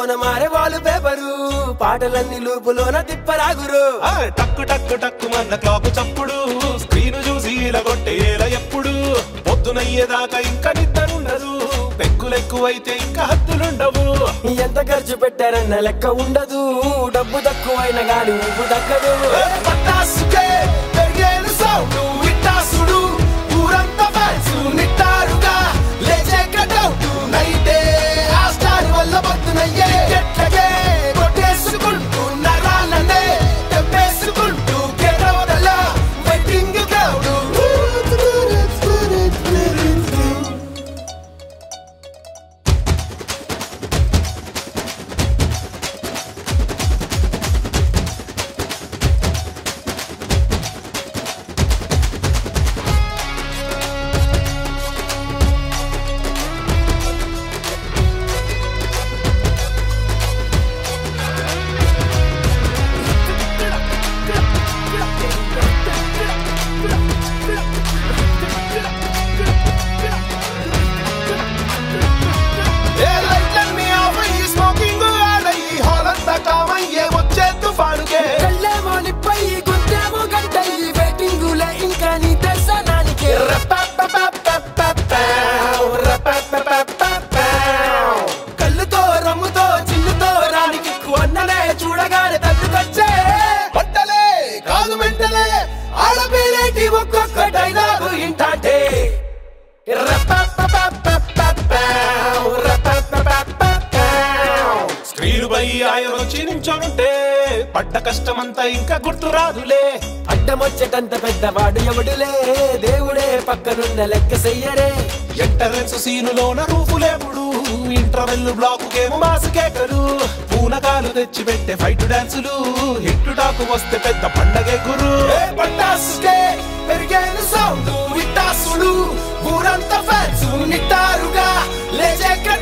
సెకండ్లోన మారే వాళ్ళు పేపరు పాటలన్నీ లూపులోన తిప్పరాగురు ఆ టక్కు టక్కు టక్కు మన్న క్లాకు చప్పుడు స్క్రీన్ చూసి ఇలా కొట్టేలా ఎప్పుడు పొద్దునయ్యేదాకా ఇంకా నిద్రుండదు పెక్కులెక్కువైతే ఇంకా హద్దులుండవు ఎంత ఖర్చు పెట్టారన్న లెక్క ఉండదు డబ్బు తక్కువైన గాని ఊపు దక్కదు ఏ పటాసుకే పెరిగేను సౌండ్ విట్టాసుడు ఊరంతా ఫ్యాన్స్ నిట్టారుగా లేచే కటౌట్ నైటే ఆ స్టార్ వల్ల పొద్దునయ్యే టికెట్లకే కొట్టేసుకుంటూ నరాలనే తెప్పేసుకుంటూ గెలవదల వెయిటింగ్ క్రౌడ్ ఏ లైట్లన్నీ ఆఫ్ అయ్యి స్మోకింగ్ ఆడయి హాల్ అంతా కామయ్యే వచ్చే తుఫానుకే కళ్ళేమో నిప్పయి గుండేమో గంటయి వెయిటింగులే ఇంకా నీ దర్శనానికి కళ్ళుతో రమ్ముతో చిన్నుతో రానికి అన్ననే చూడగానే తట్టుకొచ్చే పట్టలే కాదు మెంటలే ఆడపేరేటి ఒక్కొక్క డైలాగు ఇంటాటే స్క్రీన్ పై ఆయన వచ్చి నించోనుంటే పడ్డ కష్టమంతా ఇంకా గుర్తు రాదులే అడ్డమొచ్చటంత పెద్దవాడు ఎవడులే దేవుడే పక్కనున్న లెక్క చెయ్యరే ఎంటరెన్స్ సీనులోన రూపులేపుడు ఇంటర్వెల్ బ్లాక్ కేమో మాసుకేకరు పూనకాలు తెచ్చి పెట్టే ఫైట్ డాన్సులు హిట్ టాకు వస్తే పెద్ద పండగే గురు పట్టాసుకే పెరిగేను సౌండ్ విట్టాసుడు ఊరంతా ఫ్యాన్స్ నిట్టారుగా లేచే